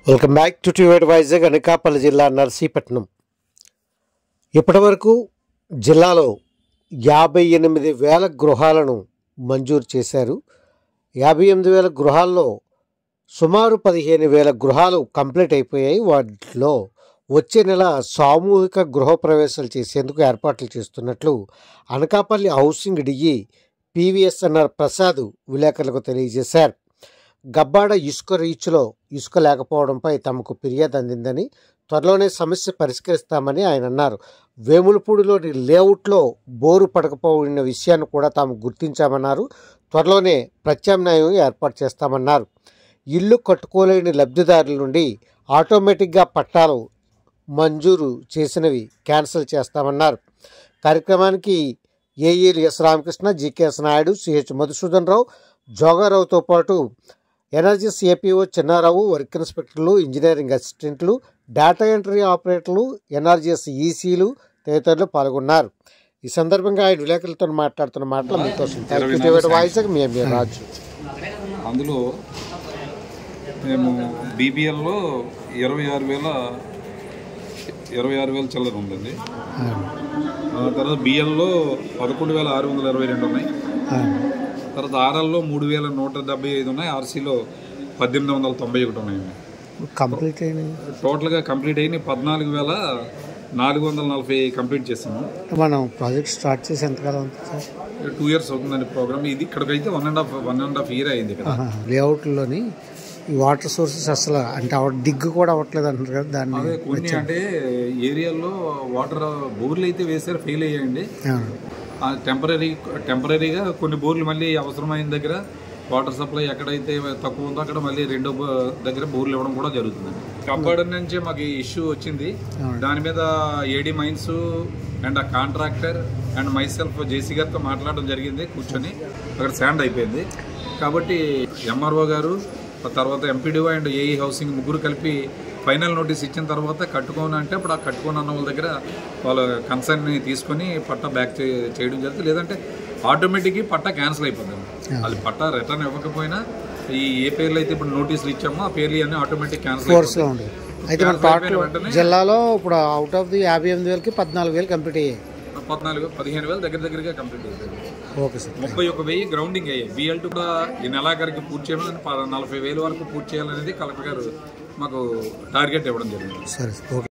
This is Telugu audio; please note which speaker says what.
Speaker 1: వెల్కమ్ బ్యాక్ టు టివేట్ వైజాగ్ అనకాపల్లి జిల్లా నర్సీపట్నం ఇప్పటివరకు జిల్లాలో యాభై ఎనిమిది వేల గృహాలను మంజూరు చేశారు యాభై ఎనిమిది వేల గృహాల్లో సుమారు పదిహేను వేల గృహాలు కంప్లీట్ అయిపోయాయి వాటిలో వచ్చే నెల సామూహిక గృహప్రవేశాలు చేసేందుకు ఏర్పాట్లు చేస్తున్నట్లు Anakapalli housing DE PVSNR Prasad విలేకరులకు తెలియజేశారు గబ్బాడ ఇసుక రీచ్లో ఇసుక లేకపోవడంపై తమకు ఫిర్యాదు అందిందని త్వరలోనే సమస్య పరిష్కరిస్తామని ఆయన అన్నారు వేములపూడిలోని లేఅవుట్లో బోరు పడకపోయిన విషయాన్ని కూడా తాము గుర్తించామన్నారు త్వరలోనే ప్రత్యామ్నాయం ఏర్పాటు చేస్తామన్నారు ఇల్లు కట్టుకోలేని లబ్ధిదారుల నుండి ఆటోమేటిక్గా పట్టాలు మంజూరు చేసినవి క్యాన్సిల్ చేస్తామన్నారు కార్యక్రమానికి ఏఈలు S Ramakrishna GKS Naidu CH Madhusudan Rao జోగారావుతో పాటు ఎనర్జీస్ ఏపీఓ చిన్నారావు వర్క్ ఇన్స్పెక్టర్లు ఇంజనీరింగ్ అసిస్టెంట్లు డేటా ఎంట్రీ ఆపరేటర్లు ఎన్ఆర్జీఎస్ ఈసీలు తదితరులు పాల్గొన్నారు ఈ సందర్భంగా ఆయన విలేకరులతో మాట్లాడుతున్న మాటలు మీకోసం థ్యాంక్ యూ టీవీ వాయిస్ మీ ఎంఏ రాజు
Speaker 2: అందులో మేము బీబీఎల్లో ఇరవై ఆరు వేల ఇరవై ఆరు వేల చిల్లర ఉందండి ఆ తర్వాత బిఎల్లో పదకొండు వేల ఆరు వందల ఇరవై రెండు ఉన్నాయి తర్వాత ఆర్ఎల్లో మూడు వేల నూట డెబ్బై ఐదు ఉన్నాయి ఆర్సీలో పద్దెనిమిది వందల తొంభై ఒకటి ఉన్నాయండి
Speaker 1: కంప్లీట్ అయినాయి
Speaker 2: టోటల్గా కంప్లీట్ అయిన పద్నాలుగు వేల నాలుగు వందల నలభై కంప్లీట్ చేసాము
Speaker 1: మనం ప్రాజెక్ట్ స్టార్ట్ చేసి ఎంతకాలం అవుతుంది సార్
Speaker 2: టూ ఇయర్స్ అవుతుందండి ప్రోగ్రామ్ ఇది ఇక్కడికైతే one and half one and half year అయింది ఇక్కడ
Speaker 1: లేఅవుట్లోని ఈ వాటర్ సోర్సెస్ అసలు అంటే అవ- దిగ్గు కూడా అవ్వట్లేదు అంటారు కదా దాన్ని
Speaker 2: అదే కొన్ని అంటే ఏరియాల్లో వాటర్ బోర్లు అయితే వేసారు ఫెయిల్ అయ్యాయండి
Speaker 1: ఆ,
Speaker 2: టెంపరీ టెంపరీగా కొన్ని బోర్లు మళ్ళీ అవసరమైన దగ్గర వాటర్ సప్లై ఎక్కడైతే తక్కువ ఉందో అక్కడ మళ్ళీ రెండో బో- దగ్గర బోర్లు ఇవ్వడం కూడా జరుగుతుంది కంపౌండర్ నుంచి మాకు ఇష్యూ వచ్చింది దాని మీద ఏడి మైన్స్ అండ్ ఆ contractor and myself JC గారితో మాట్లాడడం జరిగింది కూర్చొని అక్కడ శాండ్ అయిపోయింది కాబట్టి ఎంఆర్ఓ గారు తర్వాత ఎంపీడీఓ అండ్ ఏఈ హౌసింగ్ ముగ్గురు కలిపి ఫైనల్ నోటీస్ ఇచ్చిన తర్వాత కట్టుకోను అంటే అప్పుడు ఆ కట్టుకోని అన్న వాళ్ళ దగ్గర వాళ్ళ కన్సర్న్ని తీసుకొని పట్టా బ్యాక్ చే- చేయడం జరుగుతుంది లేదంటే ఆటోమేటిక్గా పట్టా క్యాన్సిల్ అయిపోతుంది అది పట్టా రిటర్న్ ఇవ్వకపోయినా ఈ ఏ పేర్లు అయితే ఇప్పుడు నోటీసులు ఇచ్చామో ఆ పేర్లు అన్నీ ఆటోమేటిక్ క్యాన్సిల్
Speaker 1: ఫోర్స్లో ఉంది అయితే మన టోటల్ జిల్లాలో ఇప్పుడు అవుట్ ఆఫ్ ది యాభై ఎనిమిది వేలకి పద్నాలుగు వేలు కంప్లీట్ అయ్యాయి
Speaker 2: పద్నాలుగు పదిహేను వేలు దగ్గర దగ్గరగా కంప్లీట్ అవుతుంది
Speaker 1: ఓకే సార్
Speaker 2: ముప్పై ఒక వెయ్యి గ్రౌండింగ్ అయ్యాయి బిఎల్ టూ కూడా ఈ నెలాఖరికి పూర్తి చేయడం ప- నలభై వేలు వరకు పూర్తి చేయాలనేది కలెక్టర్ గారు మాకు టార్గెట్ ఇవ్వడం జరిగింది
Speaker 1: సరే ఓకే